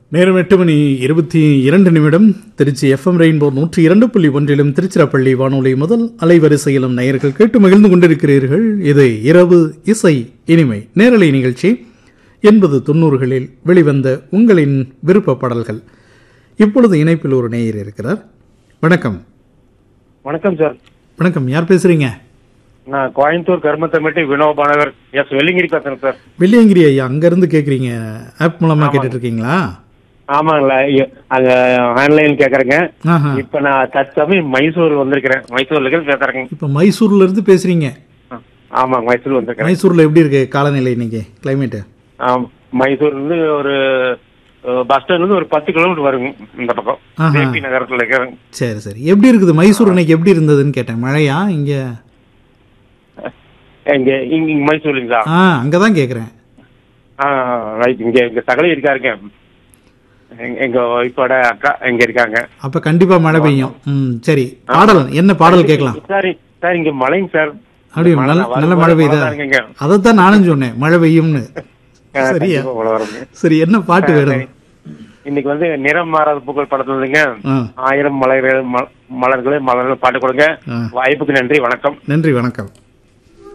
நேரம் எட்டு மணி இருபத்தி இரண்டு நிமிடம் திருச்சி எஃப்எம் ரெயின்போ நூற்றி இரண்டு புள்ளி ஒன்றிலும் திருச்சிராப்பள்ளி வானொலி முதல் அலைவரிசையிலும் நேயர்கள் கேட்டு மகிழ்ந்து கொண்டிருக்கிறீர்கள் இது இரவு இசை இனிமை நேரலை நிகழ்ச்சி எண்பது தொண்ணூறுகளில் வெளிவந்த உங்களின் விருப்ப பாடல்கள் இப்பொழுது இணைப்பில் ஒரு நேயர் இருக்கிறார் வணக்கம் வணக்கம் சார் வணக்கம் யார் பேசுறீங்க நான் கோயம்புத்தூர் கருமத்தம்பட்டி வினோபானவர் எஸ் வெள்ளிங்கிரி பேசுறேன் சார் வெள்ளியங்கிரி ஐயா அங்கிருந்து கேட்குறீங்க ஆப் மூலமா கேட்டுட்டு இருக்கீங்களா ஆமாங்களா ஐயோ, அங்க ஆன்லைன் கேக்குறேங்க ஆஹா இப்ப நான் தற்சமயம் மைசூர் வந்திருக்கிறேன் மைசூர்ல இருந்து பேசுறேங்க இப்போ மைசூர்ல இருந்து பேசுறீங்க ஆமா மைசூர் வந்திருக்கிறேன் மைசூர்ல எப்படி இருக்கு காலநிலை இன்னைக்கு கிளைமேட் ஆம், மைசூர்ல இருந்து ஒரு பஸ் ஸ்டாண்ட்ல இருந்து ஒரு பத்து கிலோமீட்டர் வருங்க இந்த பக்கம் ஆஹா. ஜேபி நகரத்துல இருக்கிறேன் சரி சரி எப்படி இருக்குது மைசூர் இன்னைக்கு எப்படி இருந்ததுன்னு கேட்டேன் மழையா இங்க இங்க இங்க இங்க மைசூர்லீங்களா ஆ அங்கதான் கேக்குறேன் ஆ ரைட் இங்க இங்க சகலை இருக்காருங்க எங்க- எங்க ஒய்ஃபோட அக்கா இங்க இருக்காங்க அப்ப கண்டிப்பா மழை பெய்யும் ம் சரி பாடல் என்ன பாடல் கேட்கலாம் சார் சார் இங்க மழைங்க சார் அப்படியே மழை நல்ல வரும் நல்ல போது மழை பெய்யுதா மழை தானுங்க இங்க. அதைத்தான் நானும் சொன்னேன் மழை பெய்யும்னு ஆ, சரியா கண்டிப்பா மழை வருங்க. சரி என்ன பாட்டு ஆ, வேணும் சரி. இன்னைக்கு வந்து நிறம் மாறாத பூக்கள் படத்துலங்க ஆ ஆயிரம் மலர்கள் ம- மலர்களே மலர்கள் பாட்டு கொடுங்க ஆ. வாய்ப்புக்கு நன்றி வணக்கம் நன்றி வணக்கம்